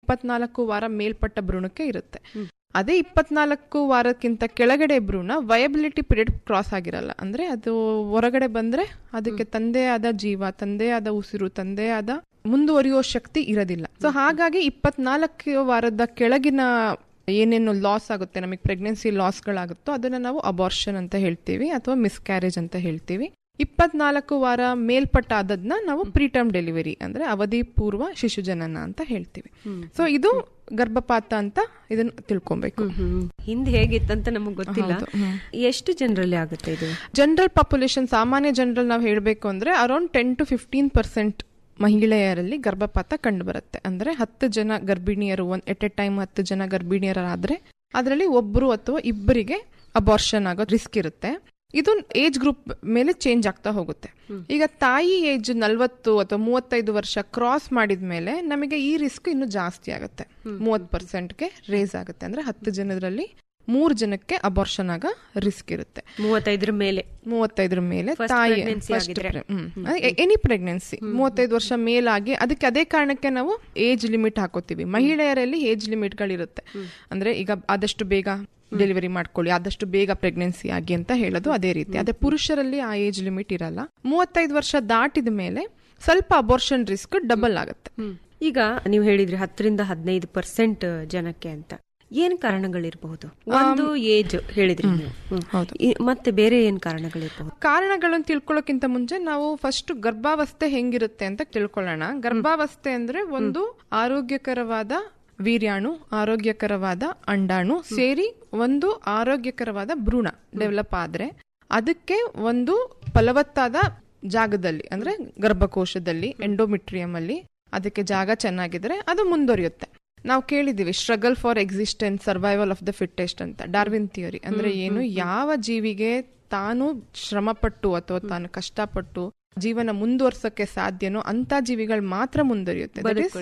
ಇಪ್ಪತ್ನಾಲ್ಕು ವಾರ ಮೇಲ್ಪಟ್ಟ ಭ್ರೂಣಕ್ಕೆ ಇರುತ್ತೆ ಅದೇ ಇಪ್ಪತ್ನಾಲ್ಕು ವಾರಕ್ಕಿಂತ ಕೆಳಗಡೆ ಭ್ರೂಣ ವಯಬಿಲಿಟಿ ಪೀರಿಯಡ್ ಕ್ರಾಸ್ ಆಗಿರಲ್ಲ ಅಂದ್ರೆ ಅದು ಹೊರಗಡೆ ಬಂದ್ರೆ ಅದಕ್ಕೆ ತಂದೆ ಆದ ಜೀವ ತಂದೆ ಆದ ಉಸಿರು ತಂದೆ ಆದ ಮುಂದುವರಿಯುವ ಶಕ್ತಿ ಇರೋದಿಲ್ಲ ಸೊ ಹಾಗಾಗಿ ಇಪ್ಪತ್ನಾಲ್ಕು ವಾರದ ಕೆಳಗಿನ ಏನೇನು ಲಾಸ್ ಆಗುತ್ತೆ ನಮಗೆ ಪ್ರೆಗ್ನೆನ್ಸಿ ಲಾಸ್ಗಳಾಗುತ್ತೋ ಅದನ್ನ ನಾವು ಅಬಾರ್ಷನ್ ಅಂತ ಹೇಳ್ತೀವಿ ಅಥವಾ ಮಿಸ್ಕ್ಯಾರೇಜ್ ಅಂತ ಹೇಳ್ತೀವಿ ಇಪ್ಪತ್ನಾಲ್ಕು ವಾರ ಮೇಲ್ಪಟ್ಟ ಆದದ್ನ ನಾವು ಪ್ರೀಟರ್ಮ್ ಡೆಲಿವರಿ ಅಂದ್ರೆ ಅವಧಿ ಪೂರ್ವ ಶಿಶು ಜನನ ಅಂತ ಹೇಳ್ತೀವಿ ಸೊ ಇದು ಗರ್ಭಪಾತ ಅಂತ ಇದನ್ನ ತಿಳ್ಕೊಬೇಕು ಹಿಂದೆ ಹೇಗಿತ್ತಂತ ನಮಗ್ ಗೊತ್ತಿಲ್ಲ ಹೌದು, ಹ್ಮ್. ಎಷ್ಟು ಜನರಲ್ಲಿ ಆಗುತ್ತೆ ಇದು ಜನರಲ್ ಪಾಪ್ಯುಲೇಷನ್ ಸಾಮಾನ್ಯ ಜನರಲ್ ನಾವು ಹೇಳಬೇಕು ಅಂದ್ರೆ around ten to fifteen percent ಮಹಿಳೆಯರಲ್ಲಿ ಗರ್ಭಪಾತ ಕಂಡು ಬರುತ್ತೆ ಅಂದ್ರೆ ಹತ್ತು ಜನ ಗರ್ಭಿಣಿಯರು ಒನ್ ಎಟ್ ಎ ಟೈಮ್ ಹತ್ತು ಜನ ಗರ್ಭಿಣಿಯರಾದ್ರೆ ಅದರಲ್ಲಿ ಒಬ್ಬರು ಅಥವಾ ಇಬ್ಬರಿಗೆ ಅಬಾರ್ಷನ್ ಆಗೋ ರಿಸ್ಕ್ ಇರುತ್ತೆ ಇದು ಏಜ್ ಗ್ರೂಪ್ ಮೇಲೆ ಚೇಂಜ್ ಆಗ್ತಾ ಹೋಗುತ್ತೆ ಈಗ ತಾಯಿ ಏಜ್ ನಲ್ವತ್ತು ಅಥವಾ ಮೂವತ್ತೈದು ವರ್ಷ ಕ್ರಾಸ್ ಮಾಡಿದ ಮೇಲೆ ನಮಗೆ ಈ ರಿಸ್ಕ್ ಇನ್ನು ಜಾಸ್ತಿ ಆಗುತ್ತೆ ಮೂವತ್ ಪರ್ಸೆಂಟ್ಗೆ ರೇಸ್ ಆಗುತ್ತೆ ಅಂದ್ರೆ ಹತ್ತು ಜನರಲ್ಲಿ ಮೂರು ಜನಕ್ಕೆ ಅಬಾರ್ಷನ್ ಆಗ ರಿಸ್ಕ್ ಇರುತ್ತೆ ಮೂವತ್ತೈದರ ಮೇಲೆ ಮೂವತ್ತೈದರ ಮೇಲೆ First ತಾಯಿ pregnancy ಆಗಿದ್ರೆ. ಎನಿ ಪ್ರೆಗ್ನೆನ್ಸಿ ಮೂವತ್ತೈದು ವರ್ಷ ಮೇಲಾಗಿ ಅದಕ್ಕೆ ಅದೇ ಕಾರಣಕ್ಕೆ ನಾವು ಏಜ್ ಲಿಮಿಟ್ ಹಾಕೋತೀವಿ ಮಹಿಳೆಯರಲ್ಲಿ ಏಜ್ ಲಿಮಿಟ್ಗಳಿರುತ್ತೆ ಅಂದ್ರೆ ಈಗ ಆದಷ್ಟು ಬೇಗ ಡೆಲಿವರಿ ಮಾಡ್ಕೊಳ್ಳಿ ಆದಷ್ಟು ಬೇಗ ಪ್ರೆಗ್ನೆನ್ಸಿ ಆಗಿ ಅಂತ ಹೇಳೋದು ಅದೇ ರೀತಿ ಅದೇ ಪುರುಷರಲ್ಲಿ ಆ ಏಜ್ ಲಿಮಿಟ್ ಇರಲ್ಲ ಮೂವತ್ತೈದು ವರ್ಷ ದಾಟಿದ ಮೇಲೆ ಸ್ವಲ್ಪ ಅಬಾರ್ಷನ್ ರಿಸ್ಕ್ ಡಬಲ್ ಆಗುತ್ತೆ ಈಗ ನೀವು ಹೇಳಿದ್ರಿ ಹತ್ತರಿಂದ ಹದಿನೈದು ಪರ್ಸೆಂಟ್ ಜನಕ್ಕೆ ಅಂತ ಏನ್ ಕಾರಣಗಳಿರಬಹುದು ಒಂದು ಏಜ್ ಹೇಳಿದ್ರಿ ನೀವು ಹ್ಮ್. ಹೌದು. ಈ- ಮತ್ತೆ ಬೇರೆ ಏನ್ ಕಾರಣಗಳಿರಬಹುದು ಕಾರಣಗಳನ್ನು ತಿಳ್ಕೊಳ್ಳೋಕ್ಕಿಂತ ಮುಂಚೆ ನಾವು ಫಸ್ಟ್ ಗರ್ಭಾವಸ್ಥೆ ಹೆಂಗಿರುತ್ತೆ ಅಂತ ತಿಳ್ಕೊಳ್ಳೋಣ ಗರ್ಭಾವಸ್ಥೆ ಅಂದ್ರೆ ಒಂದು ಆರೋಗ್ಯಕರವಾದ ವೀರ್ಯಾಣು ಆರೋಗ್ಯಕರವಾದ ಅಂಡಾಣು ಸೇರಿ ಒಂದು ಆರೋಗ್ಯಕರವಾದ ಭ್ರೂಣ ಡೆವಲಪ್ ಆದ್ರೆ ಅದಕ್ಕೆ ಒಂದು ಫಲವತ್ತಾದ ಜಾಗದಲ್ಲಿ ಅಂದ್ರೆ ಗರ್ಭಕೋಶದಲ್ಲಿ ಎಂಡೋಮಿಟ್ರಿಯಂ ಅಲ್ಲಿ ಅದಕ್ಕೆ ಜಾಗ ಚೆನ್ನಾಗಿದ್ರೆ ಅದು ಮುಂದುವರಿಯುತ್ತೆ ನಾವು ಕೇಳಿದೀವಿ struggle for existence survival of the fittest ಅಂತ ಡಾರ್ವಿನ್ ಥಿಯರಿ ಅಂದ್ರೆ ಏನು ಯಾವ ಜೀವಿಗೆ ತಾನು ಶ್ರಮಪಟ್ಟು ಅಥವಾ ತಾನು ಕಷ್ಟಪಟ್ಟು ಜೀವನ ಮುಂದುವರ್ಸಕ್ಕೆ ಸಾಧ್ಯನೋ ಅಂತ ಜೀವಿಗಳು ಮಾತ್ರ ಮುಂದುವರಿಯುತ್ತೆ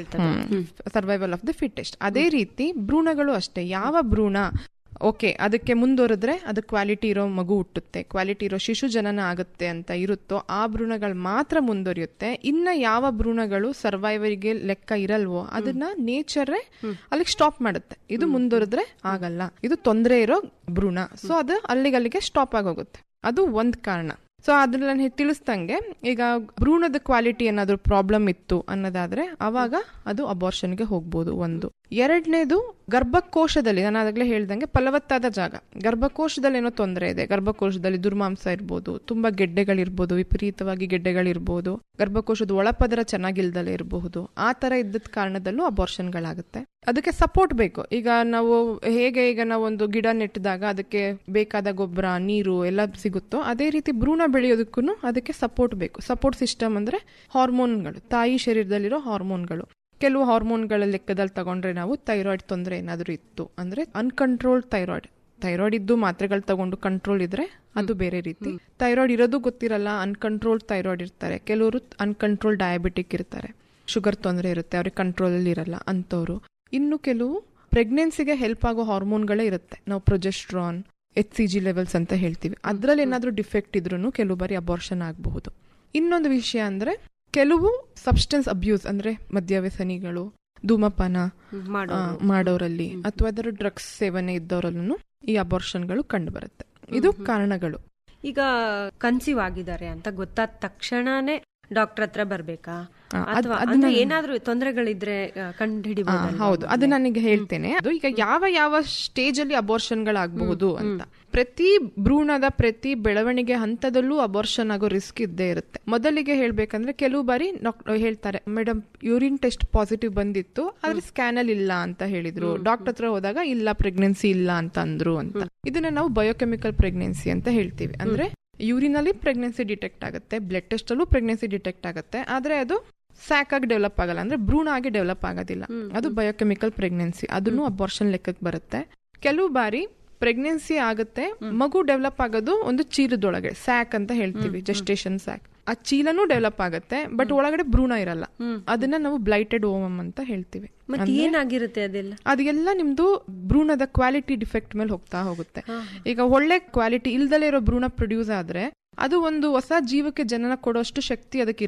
ಸರ್ವೈವಲ್ ಆಫ್ ದ ಫಿಟ್ಟೆಸ್ಟ್ ಅದೇ ರೀತಿ ಭ್ರೂಣಗಳು ಅಷ್ಟೇ ಯಾವ ಭ್ರೂಣ ಓಕೆ ಅದಕ್ಕೆ ಮುಂದುವರೆದ್ರೆ ಅದು ಕ್ವಾಲಿಟಿ ಇರೋ ಮಗು ಹುಟ್ಟುತ್ತೆ ಕ್ವಾಲಿಟಿ ಇರೋ ಶಿಶು ಜನನ ಆಗುತ್ತೆ ಅಂತ ಇರುತ್ತೋ ಆ ಭ್ರೂಣಗಳು ಮಾತ್ರ ಮುಂದುವರಿಯುತ್ತೆ ಇನ್ನ ಯಾವ ಭ್ರೂಣಗಳು ಸರ್ವೈವರಿಗೆ ಲೆಕ್ಕ ಇರಲ್ವೋ ಅದನ್ನ ನೇಚರೇ ಅಲ್ಲಿಗೆ ಸ್ಟಾಪ್ ಮಾಡುತ್ತೆ ಇದು ಮುಂದುವರೆದ್ರೆ ಆಗಲ್ಲ ಇದು ತೊಂದರೆ ಇರೋ ಭ್ರೂಣ ಸೊ ಅದು ಅಲ್ಲಿಗಲ್ಲಿಗೆ ಸ್ಟಾಪ್ ಆಗೋಗುತ್ತೆ ಅದು ಒಂದ್ ಕಾರಣ ಸೊ ಅದ್ರಲ್ಲಿ ನಾನು ತಿಳಿಸ್ದಂಗೆ ಈಗ ಭ್ರೂಣದ ಕ್ವಾಲಿಟಿ ಏನಾದ್ರು ಪ್ರಾಬ್ಲಮ್ ಇತ್ತು ಅನ್ನೋದಾದ್ರೆ ಅವಾಗ ಅದು ಅಬಾರ್ಷನ್ಗೆ ಹೋಗ್ಬೋದು ಒಂದು ಎರಡನೇದು ಗರ್ಭಕೋಶದಲ್ಲಿ ನಾನು ಅದಾಗಲೇ ಹೇಳ್ದಂಗೆ ಫಲವತ್ತಾದ ಜಾಗ ಗರ್ಭಕೋಶದಲ್ಲಿ ಏನೋ ತೊಂದರೆ ಇದೆ ಗರ್ಭಕೋಶದಲ್ಲಿ ದುರ್ಮಾಂಸ ಇರ್ಬೋದು ತುಂಬಾ ಗೆಡ್ಡೆಗಳಿರ್ಬೋದು ವಿಪರೀತವಾಗಿ ಗೆಡ್ಡೆಗಳಿರ್ಬೋದು ಗರ್ಭಕೋಶದ ಒಳಪದರ ಚೆನ್ನಾಗಿಲ್ದಲೇ ಇರಬಹುದು ಆ ತರ ಇದ್ದದ ಕಾರಣದಲ್ಲೂ ಅಬಾರ್ಷನ್ಗಳಾಗುತ್ತೆ ಅದಕ್ಕೆ ಸಪೋರ್ಟ್ ಬೇಕು ಈಗ ನಾವು ಹೇಗೆ ಈಗ ನಾವು ಒಂದು ಗಿಡ ನೆಟ್ಟಿದಾಗ ಅದಕ್ಕೆ ಬೇಕಾದ ಗೊಬ್ಬರ ನೀರು ಎಲ್ಲ ಸಿಗುತ್ತೋ ಅದೇ ರೀತಿ ಭ್ರೂಣ ಬೆಳೆಯೋದಕ್ಕೂ ಅದಕ್ಕೆ ಸಪೋರ್ಟ್ ಬೇಕು ಸಪೋರ್ಟ್ ಸಿಸ್ಟಮ್ ಅಂದ್ರೆ ಹಾರ್ಮೋನ್ಗಳು ತಾಯಿ ಶರೀರದಲ್ಲಿರೋ ಹಾರ್ಮೋನ್ಗಳು ಕೆಲವು ಹಾರ್ಮೋನ್ಗಳ ಲೆಕ್ಕದಲ್ಲಿ ತಗೊಂಡ್ರೆ ನಾವು ಥೈರಾಯ್ಡ್ ತೊಂದರೆ ಏನಾದರೂ ಇತ್ತು ಅಂದ್ರೆ ಅನ್ಕಂಟ್ರೋಲ್ಡ್ ಥೈರಾಯ್ಡ್ ಥೈರಾಯ್ಡ್ ಇದ್ದು ಮಾತ್ರೆಗಳು ತಗೊಂಡು ಕಂಟ್ರೋಲ್ ಇದ್ರೆ ಅದು ಬೇರೆ ರೀತಿ ಥೈರಾಯ್ಡ್ ಇರೋದು ಗೊತ್ತಿರಲ್ಲ ಅನ್ಕಂಟ್ರೋಲ್ಡ್ ಥೈರಾಯ್ಡ್ ಇರ್ತಾರೆ ಕೆಲವರು ಅನ್ಕಂಟ್ರೋಲ್ ಡಯಾಬಿಟಿಕ್ ಇರ್ತಾರೆ ಶುಗರ್ ತೊಂದರೆ ಇರುತ್ತೆ ಅವ್ರಿಗೆ ಕಂಟ್ರೋಲಲ್ಲಿ ಇರಲ್ಲ ಅಂಥವ್ರು ಇನ್ನು ಕೆಲವು ಪ್ರೆಗ್ನೆನ್ಸಿಗೆ ಹೆಲ್ಪ್ ಆಗೋ ಹಾರ್ಮೋನ್ಗಳೇ ಇರುತ್ತೆ ನಾವು progesterone H C G levels ಅಂತ ಹೇಳ್ತೀವಿ ಅದ್ರಲ್ಲಿ ಏನಾದರೂ ಡಿಫೆಕ್ಟ್ ಇದ್ರೂ ಕೆಲವು ಬಾರಿ ಅಬಾರ್ಷನ್ ಆಗಬಹುದು ಇನ್ನೊಂದು ವಿಷಯ ಅಂದ್ರೆ ಕೆಲವು ಸಬ್ಸ್ಟೆನ್ಸ್ ಅಬ್ಯೂಸ್ ಅಂದ್ರೆ ಮದ್ಯವ್ಯಸನಿಗಳು ಧೂಮಪಾನ ಆ, ಮಾಡೋರಲ್ಲಿ ಅಥವಾ ಅದರ ಡ್ರಗ್ಸ್ ಸೇವನೆ ಇದ್ದವರಲ್ಲೂ ಈ ಅಬಾರ್ಷನ್ಗಳು ಕಂಡು ಬರುತ್ತೆ ಇದು ಕಾರಣಗಳು ಈಗ ಕನ್ಸೀವ್ ಆಗಿದ್ದಾರೆ ಅಂತ ಗೊತ್ತಾದ ತಕ್ಷಣನೇ ಡಾಕ್ಟರ್ ಹತ್ರ ಬರ್ಬೇಕಾ ಆ, ಅದ್- ಅಥವಾ ಅದನ್ನ- ಅಂದ್ರೆ ಏನಾದ್ರೂ ತೊಂದರೆಗಳಿದ್ರೆ ಕಂಡು ಆ, ಹೌದು ಅದು ನನಗೆ ಹೇಳ್ತೇನೆ ಅದು ಈಗ ಯಾವ ಯಾವ ಸ್ಟೇಜ್ ಅಲ್ಲಿ ಅಬಾರ್ಷನ್ಗಳಾಗಬಹುದು ಅಂತ ಪ್ರತಿ ಭ್ರೂಣದ ಪ್ರತಿ ಬೆಳವಣಿಗೆ ಹಂತದಲ್ಲೂ ಅಬಾರ್ಷನ್ ಆಗೋ ರಿಸ್ಕ್ ಇದ್ದೇ ಇರುತ್ತೆ ಮೊದಲಿಗೆ ಹೇಳ್ಬೇಕಂದ್ರೆ ಕೆಲವು ಬಾರಿ ಡಾಕ್ಟರ್ ಹೇಳ್ತಾರೆ ಮೇಡಮ್ ಯೂರಿನ್ ಟೆಸ್ಟ್ ಪಾಸಿಟಿವ್ ಬಂದಿತ್ತು ಆದ್ರೆ ಸ್ಕ್ಯಾನ್ ಅಲ್ಲಿ ಇಲ್ಲ ಅಂತ ಹೇಳಿದ್ರು ಡಾಕ್ಟರ್ ಹತ್ರ ಹೋದಾಗ ಇಲ್ಲ ಪ್ರೆಗ್ನೆನ್ಸಿ ಇಲ್ಲ ಅಂತ ಅಂದ್ರು ಅಂತ ಇದನ್ನ ನಾವು ಬಯೋಕೆಮಿಕಲ್ ಪ್ರೆಗ್ನೆನ್ಸಿ ಅಂತ ಹೇಳ್ತೀವಿ ಅಂದ್ರೆ ಯೂರಿನ್ ಅಲ್ಲಿ ಪ್ರೆಗ್ನೆನ್ಸಿ ಡಿಟೆಕ್ಟ್ ಆಗುತ್ತೆ ಬ್ಲಡ್ ಟೆಸ್ಟ್ ಅಲ್ಲೂ ಪ್ರೆಗ್ನೆನ್ಸಿ ಡಿಟೆಕ್ಟ್ ಆಗುತ್ತೆ ಆದ್ರೆ ಅದು ಸ್ಯಾಕ್ ಆಗಿ ಡೆವಲಪ್ ಆಗಲ್ಲ ಅಂದ್ರೆ ಭ್ರೂಣ ಆಗಿ ಡೆವಲಪ್ ಆಗೋದಿಲ್ಲ ಅದು ಬಯೋಕೆಮಿಕಲ್ ಪ್ರೆಗ್ನೆನ್ಸಿ ಅದನ್ನು ಅಬಾರ್ಷನ್ ಲೆಕ್ಕಕ್ಕೆ ಬರುತ್ತೆ ಕೆಲವು ಬಾರಿ ಪ್ರೆಗ್ನೆನ್ಸಿ ಆಗುತ್ತೆ ಮಗು ಡೆವಲಪ್ ಆಗೋದು ಒಂದು ಚೀಲದೊಳಗೆ ಸ್ಯಾಕ್ ಅಂತ ಹೇಳ್ತೀವಿ ಜೆಸ್ಟೇಷನ್ ಸ್ಯಾಕ್ ಆ ಚೀಲನೂ ಡೆವಲಪ್ ಆಗುತ್ತೆ ಬಟ್ ಒಳಗಡೆ ಭ್ರೂಣ ಇರಲ್ಲ ಅದನ್ನ ನಾವು ಬ್ಲೈಟೆಡ್ ಓಮಮ್ ಅಂತ ಹೇಳ್ತೀವಿ ಮತ್ತೆ ಏನಾಗಿರುತ್ತೆ ಅದೆಲ್ಲ ಅದೆಲ್ಲ ನಿಮ್ದು ಭ್ರೂಣದ ಕ್ವಾಲಿಟಿ ಡಿಫೆಕ್ಟ್ ಮೇಲೆ ಹೋಗ್ತಾ ಹೋಗುತ್ತೆ ಈಗ ಒಳ್ಳೆ ಕ್ವಾಲಿಟಿ ಇಲ್ದಲೇ ಇರೋ ಭ್ರೂಣ ಪ್ರೊಡ್ಯೂಸ್ ಆದ್ರೆ ಅದು ಒಂದು ಹೊಸ ಜೀವಕ್ಕೆ ಜನನ ಕೊಡೋಷ್ಟು ಶಕ್ತಿ ಅದಕ್ಕೆ ಇರಲ್ಲ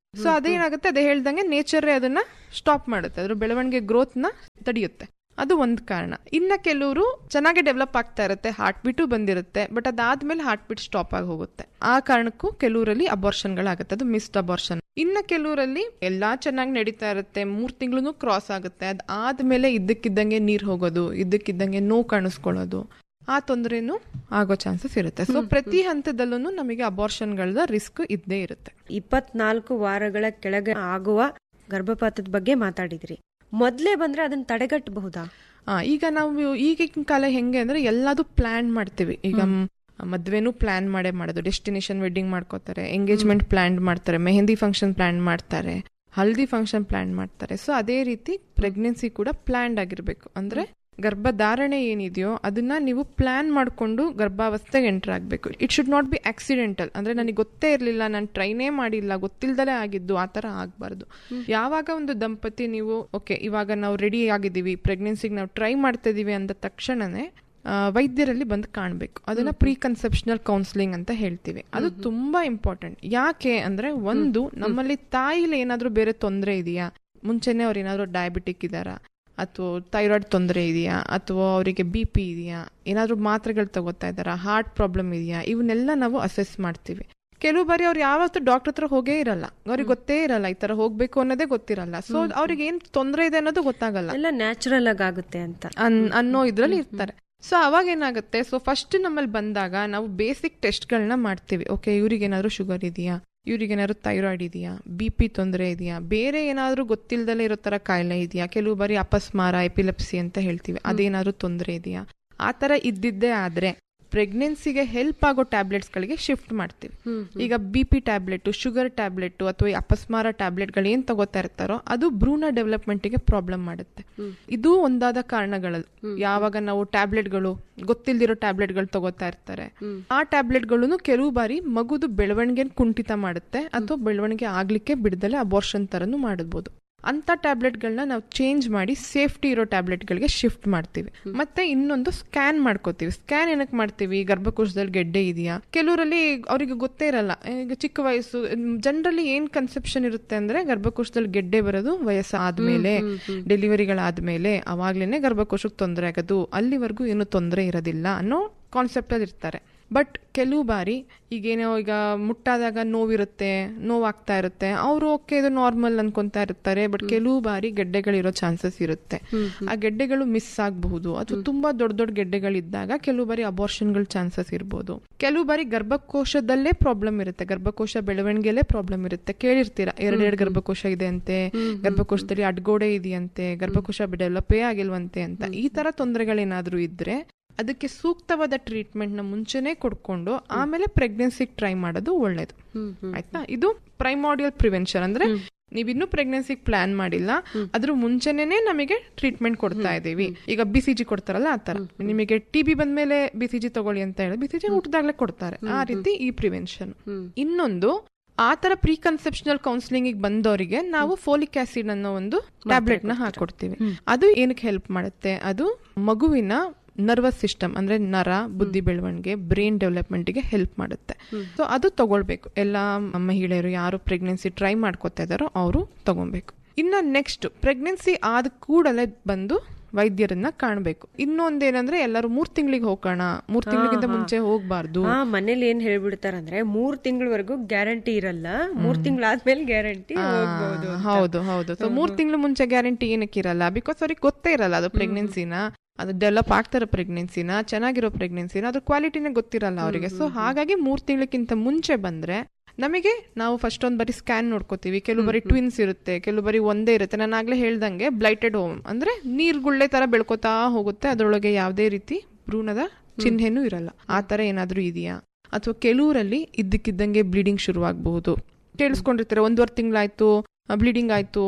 ಸೊ ಅದೇನಾಗುತ್ತೆ ಅದೇ ಹೇಳ್ದಂಗೆ ನೇಚರೇ ಅದನ್ನ ಸ್ಟಾಪ್ ಮಾಡುತ್ತೆ ಅದ್ರ ಬೆಳವಣಿಗೆ ಗ್ರೋತ್ ನ ತಡೆಯುತ್ತೆ ಅದು ಒಂದು ಕಾರಣ ಇನ್ನ ಕೆಲವರು ಚೆನ್ನಾಗಿ ಡೆವಲಪ್ ಆಗ್ತಾ ಇರುತ್ತೆ ಹಾರ್ಟ್ ಬೀಟು ಬಂದಿರುತ್ತೆ ಬಟ್ ಅದಾದ್ಮೇಲೆ ಹಾರ್ಟ್ ಬೀಟ್ ಸ್ಟಾಪ್ ಆಗಿ ಹೋಗುತ್ತೆ ಆ ಕಾರಣಕ್ಕೂ ಕೆಲವರಲ್ಲಿ ಅಬಾರ್ಷನ್ಗಳಾಗುತ್ತೆ ಅದು ಮಿಸ್ಡ್ ಅಬಾರ್ಷನ್ ಇನ್ನ ಕೆಲವರಲ್ಲಿ ಎಲ್ಲಾ ಚೆನ್ನಾಗಿ ನಡೀತಾ ಇರುತ್ತೆ ಮೂರ್ ತಿಂಗಳು ಕ್ರಾಸ್ ಆಗುತ್ತೆ ಅದಾದ್ಮೇಲೆ ಇದ್ದಕ್ಕಿದ್ದಂಗೆ ನೀರ್ ಹೋಗೋದು ಇದ್ದಕ್ಕಿದ್ದಂಗೆ ನೋವು ಕಾಣಿಸ್ಕೊಳ್ಳೋದು ಆ ತೊಂದರೆನೂ ಆಗೋ ಚಾನ್ಸಸ್ ಇರುತ್ತೆ ಸೊ ಪ್ರತಿ ಹಂತದಲ್ಲೂ ನಮಗೆ ಅಬಾರ್ಷನ್ಗಳ ರಿಸ್ಕ್ ಇದ್ದೇ ಇರುತ್ತೆ ಇಪ್ಪತ್ನಾಲ್ಕು ವಾರಗಳ ಕೆಳಗೆ ಆಗುವ ಗರ್ಭಪಾತದ ಬಗ್ಗೆ ಮಾತಾಡಿದ್ರಿ ಮೊದ್ಲೇ ಬಂದ್ರೆ ಅದನ್ನ ತಡೆಗಟ್ಟಬಹುದಾ ಆ, ಈಗ ನಾವು ಈಗಿನ ಕಾಲ ಹೆಂಗೆ ಅಂದ್ರೆ ಎಲ್ಲದೂ ಪ್ಲಾನ್ ಮಾಡ್ತೀವಿ ಈಗ ಮ್, ಮದ್ವೆನೂ ಪ್ಲಾನ್ ಮಾಡೇ ಮಾಡೋದು ಡೆಸ್ಟಿನೇಷನ್ ವೆಡ್ಡಿಂಗ್ ಮಾಡ್ಕೋತಾರೆ ಎಂಗೇಜ್ಮೆಂಟ್ ಪ್ಲಾನ್ ಮಾಡ್ತಾರೆ ಮೆಹಂದಿ ಫಂಕ್ಷನ್ ಪ್ಲಾನ್ ಮಾಡ್ತಾರೆ ಹಲ್ದಿ ಫಂಕ್ಷನ್ ಪ್ಲಾನ್ ಮಾಡ್ತಾರೆ ಸೊ ಅದೇ ರೀತಿ ಪ್ರೆಗ್ನೆನ್ಸಿ ಕೂಡ ಪ್ಲಾನ್ಡ್ ಆಗಿರ್ಬೇಕು ಅಂದ್ರೆ ಗರ್ಭಧಾರಣೆ ಏನಿದೆಯೋ ಅದನ್ನ ನೀವು ಪ್ಲಾನ್ ಮಾಡಿಕೊಂಡು ಗರ್ಭಾವಸ್ಥೆಗೆ ಎಂಟರ್ ಆಗಬೇಕು it should not be accidental ಅಂದ್ರೆ ನನಗೆ ಗೊತ್ತೇ ಇರಲಿಲ್ಲ ನಾನು ಟ್ರೈನೇ ಮಾಡಿಲ್ಲ ಗೊತ್ತಿಲ್ದಲೇ ಆಗಿದ್ದು ಆ ಥರ ಆಗಬಾರ್ದು ಯಾವಾಗ ಒಂದು ದಂಪತಿ ನೀವು ಓಕೆ ಇವಾಗ ನಾವು ರೆಡಿ ಆಗಿದ್ದೀವಿ ಪ್ರೆಗ್ನೆನ್ಸಿಗೆ ನಾವು ಟ್ರೈ ಮಾಡ್ತಾ ಇದೀವಿ ಅಂದ ತಕ್ಷಣನೇ ಆ, ವೈದ್ಯರಲ್ಲಿ ಬಂದು ಕಾಣಬೇಕು ಅದನ್ನ ಪ್ರೀ ಕನ್ಸೆಪ್ಷನಲ್ ಕೌನ್ಸಿಲಿಂಗ್ ಅಂತ ಹೇಳ್ತೀವಿ ಅದು ತುಂಬಾ ಇಂಪಾರ್ಟೆಂಟ್ ಯಾಕೆ ಅಂದ್ರೆ ಒಂದು ನಮ್ಮಲ್ಲಿ ತಾಯಿಲಿ ಏನಾದ್ರೂ ಬೇರೆ ತೊಂದರೆ ಇದೆಯಾ ಮುಂಚೆನೆ ಅವ್ರು ಏನಾದ್ರು ಡಯಾಬಿಟಿಕ್ ಇದಾರಾ ಅಥವಾ ಥೈರಾಯ್ಡ್ ತೊಂದರೆ ಇದೆಯಾ ಅಥವಾ ಅವರಿಗೆ ಬಿ ಪಿ ಇದೆಯಾ ಏನಾದರೂ ಮಾತ್ರೆಗಳು ತಗೋತಾ ಇದ್ದಾರಾ ಹಾರ್ಟ್ ಪ್ರಾಬ್ಲಮ್ ಇದೆಯಾ ಇವನ್ನೆಲ್ಲ ನಾವು ಅಸೆಸ್ ಮಾಡ್ತೀವಿ ಕೆಲವು ಬಾರಿ ಅವ್ರು ಯಾವತ್ತೂ ಡಾಕ್ಟರ್ ಹತ್ರ ಹೋಗೇ ಇರಲ್ಲ ಅವ್ರಿಗೆ ಗೊತ್ತೇ ಇರಲ್ಲ ಈ ತರ ಹೋಗ್ಬೇಕು ಅನ್ನೋದೇ ಗೊತ್ತಿರಲ್ಲ ಸೊ ಅವ್ರಿಗೆ ಏನ್ ತೊಂದರೆ ಇದೆ ಅನ್ನೋದು ಗೊತ್ತಾಗಲ್ಲ ಎಲ್ಲ ನ್ಯಾಚುರಲ್ ಆಗಿ ಆಗುತ್ತೆ ಅಂತ ಅನ್- ಅನ್ನೋ ಇದ್ರಲ್ಲಿ ಇರ್ತಾರೆ ಸೊ ಅವಾಗ ಏನಾಗುತ್ತೆ ಸೊ ಫಸ್ಟ್ ನಮ್ಮಲ್ಲಿ ಬಂದಾಗ ನಾವು ಬೇಸಿಕ್ ಟೆಸ್ಟ್ಗಳನ್ನ ಮಾಡ್ತೀವಿ ಓಕೆ ಇವ್ರಿಗೆ ಏನಾದ್ರು ಶುಗರ್ ಇದೆಯಾ ಇವ್ರಿಗೆ ಏನಾದ್ರು ಥೈರಾಯ್ಡ್ ಇದೆಯಾ ಬಿ ಪಿ ತೊಂದರೆ ಇದೆಯಾ ಬೇರೆ ಏನಾದ್ರು ಗೊತ್ತಿಲ್ದಲೇ ಇರೋ ತರ ಕಾಯಿಲೆ ಇದೆಯಾ ಕೆಲವು ಬಾರಿ ಅಪಸ್ಮಾರ ಎಪಿಲೆಪ್ಸಿ ಅಂತ ಹೇಳ್ತೀವಿ ಅದೇನಾದ್ರು ತೊಂದರೆ ಇದೆಯಾ ಆ ತರ ಇದ್ದಿದ್ದೇ ಆದ್ರೆ ಪ್ರೆಗ್ನೆನ್ಸಿಗೆ ಹೆಲ್ಪ್ ಆಗೋ ಟ್ಯಾಬ್ಲೆಟ್ಸ್ ಗಳಿಗೆ ಶಿಫ್ಟ್ ಮಾಡ್ತೀವಿ ಈಗ B P tablet sugar tablet ಅಥವಾ ಈ ಅಪಸ್ಮಾರ ಟ್ಯಾಬ್ಲೆಟ್ಗಳು ಏನ್ ತಗೋತಾ ಇರ್ತಾರೋ ಅದು ಭ್ರೂಣ ಡೆವಲಪ್ಮೆಂಟ್ಗೆ ಪ್ರಾಬ್ಲಮ್ ಮಾಡುತ್ತೆ ಇದು ಒಂದಾದ ಕಾರಣಗಳು ಯಾವಾಗ ನಾವು ಟ್ಯಾಬ್ಲೆಟ್ಗಳು ಗೊತ್ತಿಲ್ದಿರೋ ಟ್ಯಾಬ್ಲೆಟ್ಗಳು ತಗೋತಾ ಇರ್ತಾರೆ ಆ ಟ್ಯಾಬ್ಲೆಟ್ಗಳನ್ನು ಕೆಲವು ಬಾರಿ ಮಗುದು ಬೆಳವಣಿಗೆ ಕುಂಠಿತ ಮಾಡುತ್ತೆ ಅಥವಾ ಬೆಳವಣಿಗೆ ಆಗ್ಲಿಕ್ಕೆ ಬಿಡದಲೆ ಅಬೋರ್ಷನ್ ತರನು ಮಾಡಬಹುದು ಅಂತ ಟ್ಯಾಬ್ಲೆಟ್ಗಳನ್ನ ನಾವು ಚೇಂಜ್ ಮಾಡಿ ಸೇಫ್ಟಿ ಇರೋ ಟ್ಯಾಬ್ಲೆಟ್ಗಳಿಗೆ ಶಿಫ್ಟ್ ಮಾಡ್ತೀವಿ ಮತ್ತೆ ಇನ್ನೊಂದು ಸ್ಕ್ಯಾನ್ ಮಾಡ್ಕೋತೀವಿ ಸ್ಕ್ಯಾನ್ ಏನಕ್ಕೆ ಮಾಡ್ತೀವಿ ಗರ್ಭಕೋಶದಲ್ಲಿ ಗೆಡ್ಡೆ ಇದೆಯಾ ಕೆಲವರಲ್ಲಿ ಅವರಿಗೆ ಗೊತ್ತೇ ಇರಲ್ಲ ಈಗ ಚಿಕ್ಕ ವಯಸ್ಸು ಜನರಲಿ ಏನ್ ಕನ್ಸೆಪ್ಷನ್ ಇರುತ್ತೆ ಅಂದ್ರೆ ಗರ್ಭಕೋಶದಲ್ಲಿ ಗೆಡ್ಡೆ ಬರೋದು ವಯಸ್ಸು ಆದ್ಮೇಲೆ ಡೆಲಿವರಿಗಳಾದ್ಮೇಲೆ ಅವಾಗ್ಲೇನೆ ಗರ್ಭಕೋಶಕ್ಕೆ ತೊಂದರೆ ಆಗೋದು ಅಲ್ಲಿವರೆಗೂ ಏನು ತೊಂದರೆ ಇರೋದಿಲ್ಲ ಅನ್ನೋ ಕಾನ್ಸೆಪ್ಟ್ ಅಲ್ಲಿ ಇರ್ತಾರೆ ಬಟ್ ಕೆಲವು ಬಾರಿ ಈಗೇನೋ ಈಗ ಮುಟ್ಟಾದಾಗ ನೋವಿರುತ್ತೆ ನೋವಾಗ್ತಾ ಇರುತ್ತೆ ಅವರು ಓಕೆ ಇದು ನಾರ್ಮಲ್ ಅನ್ಕೊಂತಾ ಇರ್ತಾರೆ ಬಟ್ ಕೆಲವು ಬಾರಿ ಗೆಡ್ಡೆಗಳಿರೋ ಚಾನ್ಸಸ್ ಇರುತ್ತೆ ಆ ಗೆಡ್ಡೆಗಳು ಮಿಸ್ ಆಗಬಹುದು ಅಥವಾ ತುಂಬಾ ದೊಡ್ಡ ದೊಡ್ಡ ಗೆಡ್ಡೆಗಳಿದ್ದಾಗ ಕೆಲವು ಬಾರಿ ಅಬೋರ್ಷನ್ಗಳ ಚಾನ್ಸಸ್ ಇರ್ಬೋದು ಕೆಲವು ಬಾರಿ ಗರ್ಭಕೋಶದಲ್ಲೇ ಪ್ರಾಬ್ಲಮ್ ಇರುತ್ತೆ ಗರ್ಭಕೋಶ ಬೆಳವಣಿಗೆಲೇ ಪ್ರಾಬ್ಲಮ್ ಇರುತ್ತೆ ಕೇಳಿರ್ತೀರಾ ಎರಡೆರಡು ಗರ್ಭಕೋಶ ಇದೆ ಅಂತೆ ಗರ್ಭಕೋಶದಲ್ಲಿ ಅಡ್ಗೋಡೆ ಇದೆಯಂತೆ ಗರ್ಭಕೋಶ ಡೆವಲಪೇ ಆಗಿಲ್ವಂತೆ ಅಂತ ಈ ತರ ತೊಂದರೆಗಳೇನಾದ್ರೂ ಇದ್ರೆ ಅದಕ್ಕೆ ಸೂಕ್ತವಾದ ಟ್ರೀಟ್ಮೆಂಟ್ ನ ಮುಂಚೆನೆ ಕೊಡ್ಕೊಂಡು ಆಮೇಲೆ ಪ್ರೆಗ್ನೆನ್ಸಿಗೆ ಟ್ರೈ ಮಾಡೋದು ಒಳ್ಳೇದು ಆಯ್ತಾ ಇದು ಪ್ರೈಮಾಡಿಯಲ್ ಪ್ರಿವೆನ್ಷನ್ ಅಂದ್ರೆ ನೀವಿನ್ನೂ ಪ್ರೆಗ್ನೆನ್ಸಿಗೆ ಪ್ಲಾನ್ ಮಾಡಿಲ್ಲ ಅದ್ರ ಮುಂಚೆನೆ ನಮಗೆ ಟ್ರೀಟ್ಮೆಂಟ್ ಕೊಡ್ತಾ ಇದೀವಿ ಈಗ ಬಿ ಸಿ ಜಿ ಕೊಡ್ತಾರಲ್ಲ ಆತರ ನಿಮಗೆ ಟಿ ಬಿ ಬಂದ್ಮೇಲೆ ಬಿ ಸಿ ಜಿ ತಗೊಳ್ಳಿ ಅಂತ ಹೇಳಿ ಬಿ ಸಿ ಜಿ ಹುಟ್ಟದಾಗ್ಲೇ ಕೊಡ್ತಾರೆ ಆ ರೀತಿ ಈ ಪ್ರಿವೆನ್ಷನ್ ಇನ್ನೊಂದು ಆ ತರ ಪ್ರೀ ಕನ್ಸೆಪ್ಷನಲ್ ಕೌನ್ಸಿಲಿಂಗ್ ಬಂದವರಿಗೆ ನಾವು ಫೋಲಿಕ್ ಆಸಿಡ್ ಅನ್ನೋ ಒಂದು ಟ್ಯಾಬ್ಲೆಟ್ ನ ಹಾಕೊಡ್ತೀವಿ ಅದು ಏನಕ್ಕೆ ಹೆಲ್ಪ್ ಮಾಡುತ್ತೆ ಅದು ಮಗುವಿನ ನರ್ವಸ್ ಸಿಸ್ಟಮ್ ಅಂದ್ರೆ ನರ ಬುದ್ಧಿ ಬೆಳವಣಿಗೆ ಬ್ರೈನ್ ಡೆವಲಪ್ಮೆಂಟ್ ಗೆ ಹೆಲ್ಪ್ ಮಾಡುತ್ತೆ ಸೊ ಅದು ತಗೊಳ್ಬೇಕು ಎಲ್ಲಾ ಮಹಿಳೆಯರು ಯಾರು ಪ್ರೆಗ್ನೆನ್ಸಿ ಟ್ರೈ ಮಾಡ್ಕೋತಾ ಇದಾರೋ ಅವರು ತಗೊಬೇಕು ಇನ್ನ ನೆಕ್ಸ್ಟ್ ಪ್ರೆಗ್ನೆನ್ಸಿ ಆದ ಕೂಡಲೇ ಬಂದು ವೈದ್ಯರನ್ನ ಕಾಣಬೇಕು ಇನ್ನೊಂದೇನಂದ್ರೆ ಎಲ್ಲರೂ ಮೂರ್ ತಿಂಗಳಿಗೆ ಹೋಗೋಣ ಮೂರ್ ತಿಂಗಳಿಗಿಂತ ಮುಂಚೆ ಹೋಗ್ಬಾರ್ದು ಹಾ ಮನೇಲಿ ಏನ್ ಹೇಳ್ಬಿಡ್ತಾರಂದ್ರೆ ಮೂರ್ ತಿಂಗಳವರೆಗೂ ಗ್ಯಾರಂಟಿ ಇರಲ್ಲ ಮೂರ್ ತಿಂಗಳಾದ್ಮೇಲೆ ಗ್ಯಾರಂಟಿ ಹೋಗ್ಬಹುದು ಅಂತ. ಹೌದು ಹೌದು ಸೊ ಮೂರ್ ತಿಂಗಳು ಮುಂಚೆ ಗ್ಯಾರಂಟಿ ಏನಕ್ಕೆ ಇರಲ್ಲ ಬಿಕಾಸ್ ಅವ್ರಿಗೆ ಗೊತ್ತೇ ಇರಲ್ಲ ಅದು ಪ್ರೆಗ್ನೆನ್ಸಿನ ಅದು ಡೆವಲಪ್ ಆಗ್ತಾರ ಪ್ರೆಗ್ನೆನ್ಸಿನ ಚೆನ್ನಾಗಿರೋ ಪ್ರೆಗ್ನೆನ್ಸಿನ ಅದ್ರ ಕ್ವಾಲಿಟಿನೇ ಗೊತ್ತಿರಲ್ಲ ಅವರಿಗೆ ಸೊ ಹಾಗಾಗಿ ಮೂರ್ ತಿಂಗಳಕ್ಕಿಂತ ಮುಂಚೆ ಬಂದ್ರೆ ನಮಗೆ ನಾವು ಫಸ್ಟ್ ಒಂದ್ ಬರೀ ಸ್ಕ್ಯಾನ್ ನೋಡ್ಕೋತೀವಿ ಕೆಲವು ಬರೀ ಟ್ವಿನ್ಸ್ ಇರುತ್ತೆ ಕೆಲವು ಬರೀ ಒಂದೇ ಇರುತ್ತೆ ನಾನು ಆಗ್ಲೇ ಹೇಳ್ದಂಗೆ ಬ್ಲೈಟೆಡ್ ಹೋಮ್ ಅಂದ್ರೆ ನೀರ್ಗುಳ್ಳೆ ತರ ಬೆಳ್ಕೋತಾ ಹೋಗುತ್ತೆ ಅದರೊಳಗೆ ಯಾವುದೇ ರೀತಿ ಭ್ರೂಣದ ಚಿಹ್ನೆನೂ ಇರಲ್ಲ ಆ ತರ ಏನಾದ್ರೂ ಇದೆಯಾ ಅಥವಾ ಕೆಲವರಲ್ಲಿ ಇದ್ದಕ್ಕಿದ್ದಂಗೆ ಬ್ಲೀಡಿಂಗ್ ಶುರುವಾಗಬಹುದು ಕೇಳಿಸ್ಕೊಂಡಿರ್ತಾರೆ ಒಂದೂವರೆ ತಿಂಗಳಾಯ್ತು ಬ್ಲೀಡಿಂಗ್ ಆಯ್ತು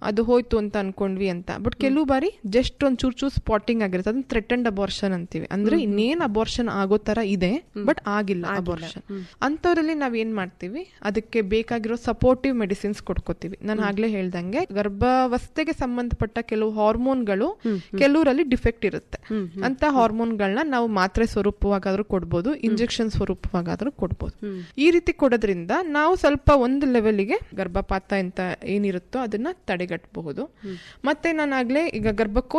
ಅದು ಹೋಯ್ತು ಅಂತ ಅನ್ಕೊಂಡ್ವಿ ಅಂತ ಬಟ್ ಕೆಲವು ಬಾರಿ ಜಸ್ಟ್ ಒಂದ್ ಚೂರ್ ಚೂರ್ ಸ್ಪಾಟಿಂಗ್ ಆಗಿರುತ್ತೆ ಅದನ್ನ ಥ್ರೆಟನ್ಡ್ ಅಬಾರ್ಷನ್ ಅಂತೀವಿ ಅಂದ್ರೆ ಇನ್ನೇನ್ ಅಬಾರ್ಷನ್ ಆಗೋ ತರ ಇದೆ ಬಟ್ ಆಗಿಲ್ಲ ಅಬಾರ್ಷನ್ ಅಂತವ್ರಲ್ಲಿ ನಾವ್ ಏನ್ ಮಾಡ್ತೀವಿ ಅದಕ್ಕೆ ಬೇಕಾಗಿರೋ ಸಪೋರ್ಟಿವ್ ಮೆಡಿಸಿನ್ಸ್ ಕೊಡ್ಕೋತೀವಿ ನಾನು ಆಗ್ಲೇ ಹೇಳ್ದಂಗೆ ಗರ್ಭಾವಸ್ಥೆಗೆ ಸಂಬಂಧಪಟ್ಟ ಕೆಲವು ಹಾರ್ಮೋನ್ಗಳು ಕೆಲವರಲ್ಲಿ ಡಿಫೆಕ್ಟ್ ಇರುತ್ತೆ ಅಂತ ಹಾರ್ಮೋನ್ಗಳನ್ನ ನಾವು ಮಾತ್ರೆ ಸ್ವರೂಪವಾಗಾದ್ರೂ ಕೊಡ್ಬೋದು ಇಂಜೆಕ್ಷನ್ ಸ್ವರೂಪವಾಗಾದ್ರೂ ಕೊಡ್ಬೋದು ಈ ರೀತಿ ಕೊಡೋದ್ರಿಂದ ನಾವು ಸ್ವಲ್ಪ ಒಂದು ಲೆವೆಲ್ಗೆ ಗರ್ಭಪಾತ ಅಂತ ಏನಿರುತ್ತೋ ಅದನ್ನ ತಡೆಗಟ್ಟಬಹುದು ಮತ್ತೆ ನಾನು ಆಗ್ಲೇ ಈಗ ಗರ್ಭಕೋಶ